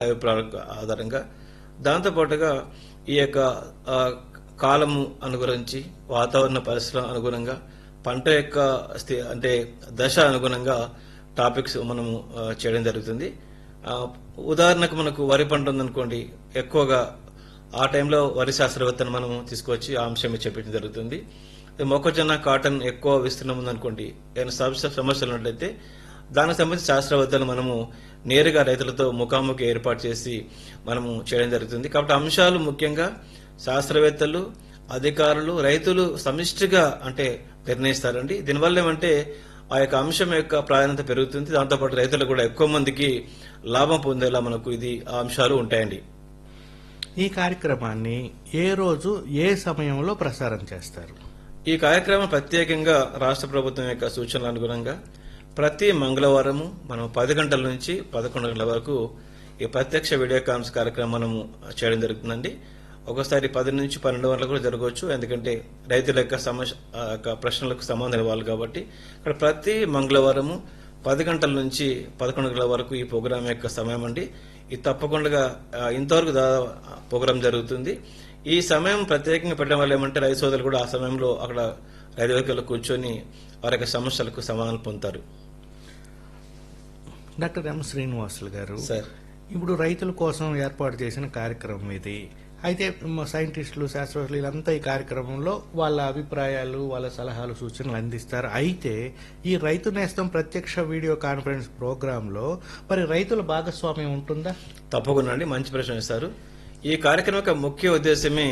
అభిప్రాయాల ఆధారంగా దాంతోపాటుగా ఈ యొక్క ఆ, కాలము అనుగురించి వాతావరణ పరిస్థితుల అనుగుణంగా పంట యొక్క స్థి- అంటే దశ అనుగుణంగా టాపిక్స్ మనము ఆ, చేయడం జరుగుతుంది ఆ, ఉదాహరణకు మనకు వరి పంట ఉందనుకోండి ఎక్కువగా ఆ టైంలో వరి శాస్త్రవేత్తను మనం తీసుకొచ్చి ఆ అంశం మీద చెప్పడం జరుగుతుంది ఈ మొక్కజొన్న కాటన్ ఎక్కువ విస్తీర్ణం ఉందనుకోండి ఏమైనా సమస్య సమస్యలు ఉన్నట్లయితే దానికి సంబంధించి శాస్త్రవేత్తలు మనము నేరుగా రైతులతో ముఖాముఖి ఏర్పాటు చేసి మనము చేయడం జరుగుతుంది కాబట్టి అంశాలు ముఖ్యంగా శాస్త్రవేత్తలు అధికారులు రైతులు సమిష్టిగా అంటే నిర్ణయిస్తారండి దీనివల్ల ఏమంటే ఆ యొక్క అంశం యొక్క ప్రాధాన్యత పెరుగుతుంది దాంతోపాటు రైతులు కూడా ఎక్కువ మందికి లాభం పొందేలా మనకు ఇది ఆ అంశాలు ఉంటాయండి ఈ కార్యక్రమాన్ని ఏ రోజు ఏ సమయంలో ప్రసారం చేస్తారు ఈ కార్యక్రమం ప్రత్యేకంగా రాష్ట్ర ప్రభుత్వం యొక్క సూచనల అనుగుణంగా ప్రతి మంగళవారము మనం పది గంటల నుంచి పదకొండు గంటల వరకు ఈ ప్రత్యక్ష వీడియో కాన్ఫరెన్స్ కార్యక్రమం మనము చేయడం జరుగుతుందండి ఒకసారి పది నుంచి పన్నెండు గంటలకు కూడా జరగవచ్చు ఎందుకంటే రైతుల యొక్క సమస్య ఆ యొక్క ప్రశ్నలకు సమాధానం ఇవ్వాలి కాబట్టి ఇక్కడ ప్రతి మంగళవారము పది గంటల నుంచి పదకొండు గంటల వరకు ఈ ప్రోగ్రాం యొక్క సమయం అండి ఇది తప్పకుండా ఆ, ఇంతవరకు దా- ప్రోగ్రాం జరుగుతుంది ఈ సమయం ప్రత్యేకంగా పెట్టడం వల్ల ఏమంటే రైతు సోదరులు కూడా ఆ సమయంలో అక్కడ రైతు వేదికలో కూర్చొని వారి యొక్క సమస్యలకు సమాధానం పొందుతారు డాక్టర్ ఎం శ్రీనివాసులు గారు సార్ ఇప్పుడు రైతుల కోసం ఏర్పాటు చేసిన కార్యక్రమం ఇది అయితే మ- సైంటిస్టులు శాస్త్రవేత్తలు వీళ్ళంతా ఈ కార్యక్రమంలో వాళ్ళ అభిప్రాయాలు వాళ్ళ సలహాలు సూచనలు అందిస్తారు అయితే ఈ రైతు నేస్తం ప్రత్యక్ష వీడియో కాన్ఫరెన్స్ ప్రోగ్రాంలో మరి రైతుల భాగస్వామ్యం ఉంటుందా తప్పకుండా అండి మంచి ప్రశ్న వేశారు ఈ కార్యక్రమం యొక్క ముఖ్య ఉద్దేశమే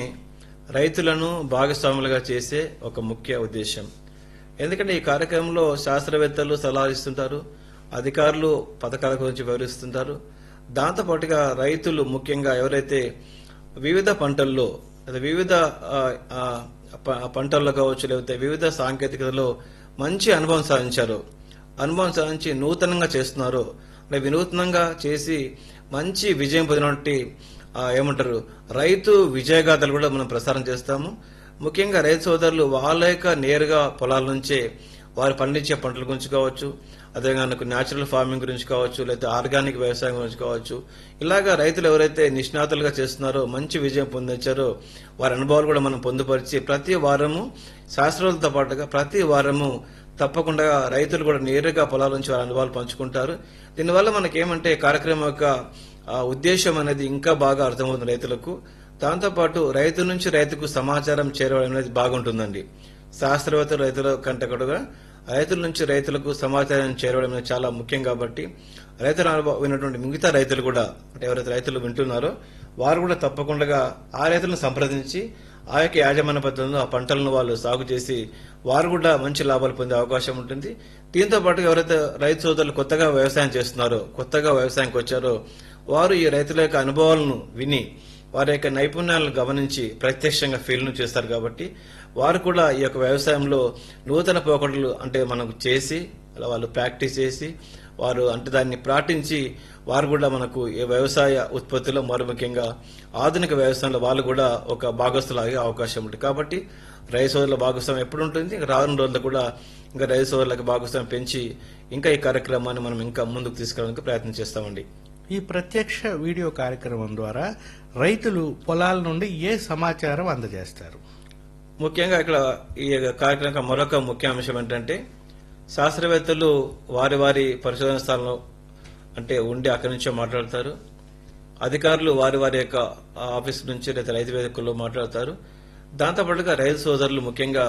రైతులను భాగస్వాములుగా చేసే ఒక ముఖ్య ఉద్దేశం ఎందుకంటే ఈ కార్యక్రమంలో శాస్త్రవేత్తలు సలహాలు ఇస్తుంటారు అధికారులు పథకాల గురించి వివరిస్తుంటారు దాంతోపాటుగా రైతులు ముఖ్యంగా ఎవరైతే వివిధ పంటల్లో లేదా వివిధ ఆ, ఆ, ప- పంటల్లో కావచ్చు లేకపోతే వివిధ సాంకేతికతలో మంచి అనుభవం సాధించారు అనుభవం సాధించి నూతనంగా చేస్తున్నారు అంటే వినూత్నంగా చేసి మంచి విజయం పొందినటువంటి ఆ, ఏమంటారు రైతు విజయగాథలు కూడా మనం ప్రసారం చేస్తాము ముఖ్యంగా రైతు సోదరులు వాళ్ళ యొక్క నేరుగా పొలాల నుంచే వారు పండించే పంటల గురించి కావచ్చు అదేవిధంగా మనకు న్యాచురల్ ఫార్మింగ్ గురించి కావచ్చు లేకపోతే ఆర్గానిక్ వ్యవసాయం గురించి కావచ్చు ఇలాగా రైతులు ఎవరైతే నిష్ణాతులుగా చేస్తున్నారో మంచి విజయం పొందించారో వారి అనుభవాలు కూడా మనం పొందుపరిచి ప్రతి వారము శాస్త్రాలతో పాటుగా ప్రతి వారము తప్పకుండా రైతులు కూడా నేరుగా పొలాల నుంచి వారి అనుభవాలు పంచుకుంటారు దీనివల్ల మనకేమంటే కార్యక్రమం యొక్క ఆ, ఉద్దేశం అనేది ఇంకా బాగా అర్థమవుతుంది రైతులకు దాంతోపాటు రైతు నుంచి రైతుకు సమాచారం చేరడం అనేది బాగుంటుందండి శాస్త్రవేత్తలు రైతుల కంటే కూడా రైతుల నుంచి రైతులకు సమాచారం చేరడం అనేది చాలా ముఖ్యం కాబట్టి రైతుల అనుభవం విన్నటువంటి మిగతా రైతులు కూడా అంటే ఎవరైతే రైతులు వింటున్నారో వారు కూడా తప్పకుండా ఆ రైతులను సంప్రదించి ఆ యొక్క యాజమాన్య పద్ధతిలో ఆ పంటలను వాళ్ళు సాగు చేసి వారు కూడా మంచి లాభాలు పొందే అవకాశం ఉంటుంది దీంతో పాటుగా ఎవరైతే రైతు సోదరులు కొత్తగా వ్యవసాయం చేస్తున్నారో కొత్తగా వ్యవసాయానికి వచ్చారో వారు ఈ రైతుల యొక్క అనుభవాలను విని వారి యొక్క నైపుణ్యాలను గమనించి ప్రత్యక్షంగా ఫీల్డ్ను చేస్తారు కాబట్టి వారు కూడా ఈ యొక్క వ్యవసాయంలో నూతన పోకడలు అంటే మనకు చేసి అలా వాళ్ళు ప్రాక్టీస్ చేసి వారు అంటే దాన్ని పాటించి వారు కూడా మనకు ఈ వ్యవసాయ ఉత్పత్తిలో మరో ముఖ్యంగా ఆధునిక వ్యవసాయంలో వాళ్ళు కూడా ఒక భాగస్తులు అయ్యే అవకాశం ఉంటుంది కాబట్టి రైతు సోదరుల భాగస్వామ్యం ఎప్పుడు ఉంటుంది ఇంకా రానున్న రోజుల్లో కూడా ఇంకా రైతు సోదరులకు భాగస్వామ్యం పెంచి ఇంకా ఈ కార్యక్రమాన్ని మనం ఇంకా ముందుకు తీసుకెళ్ళడానికి ప్రయత్నం చేస్తామండి ఈ ప్రత్యక్ష వీడియో కార్యక్రమం ద్వారా రైతులు పొలాల నుండి ఏ సమాచారం అందజేస్తారు ముఖ్యంగా ఇక్కడ ఈ కార్యక్రమం యొక్క మరొక ముఖ్య అంశం ఏంటంటే శాస్త్రవేత్తలు వారి వారి పరిశోధన స్థలంలో అంటే ఉండి అక్కడి నుంచో మాట్లాడతారు అధికారులు వారి వారి యొక్క ఆఫీస్ నుంచి లేదా రైతు వేదికల్లో మాట్లాడతారు దాంతోపాటుగా రైతు సోదరులు ముఖ్యంగా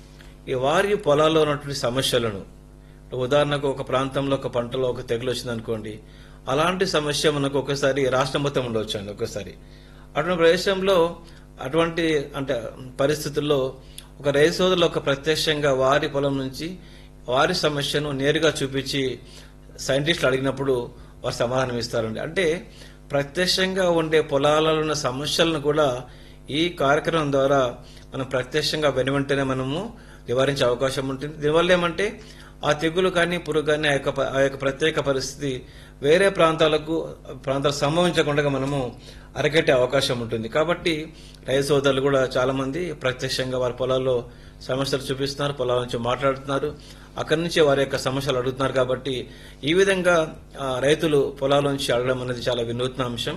ఈ వారి పొలాల్లో ఉన్నటువంటి సమస్యలను ఉదాహరణకు ఒక ప్రాంతంలో ఒక పంటలో ఒక తెగులు వచ్చింది అనుకోండి అలాంటి సమస్య మనకు ఒకసారి రాష్ట్రం మొత్తం ఉండవచ్చు అండి ఒకసారి అటువంటి ప్రదేశంలో అటువంటి అంటే పరిస్థితుల్లో ఒక రైతు సోదరులు ఒక ప్రత్యక్షంగా వారి పొలం నుంచి వారి సమస్యను నేరుగా చూపించి సైంటిస్టులు అడిగినప్పుడు వారు సమాధానం ఇస్తారండి అంటే ప్రత్యక్షంగా ఉండే పొలాలలో ఉన్న సమస్యలను కూడా ఈ కార్యక్రమం ద్వారా మనం ప్రత్యక్షంగా వెనువెంటనే మనము నివారించే అవకాశం ఉంటుంది దీనివల్ల ఏమంటే ఆ తెగులు కానీ పురుగు కానీ ఆ యొక్క ప- ఆ యొక్క ప్రత్యేక పరిస్థితి వేరే ప్రాంతాలకు ప్రాంతాలకు సంభవించకుండా మనము అరకెట్టే అవకాశం ఉంటుంది కాబట్టి రైతు సోదరులు కూడా చాలా మంది ప్రత్యక్షంగా వారి పొలాల్లో సమస్యలు చూపిస్తున్నారు పొలాల నుంచి మాట్లాడుతున్నారు అక్కడి నుంచి వారి యొక్క సమస్యలు అడుగుతున్నారు కాబట్టి ఈ విధంగా ఆ, రైతులు పొలాల నుంచి అడగడం అనేది చాలా వినూత్న అంశం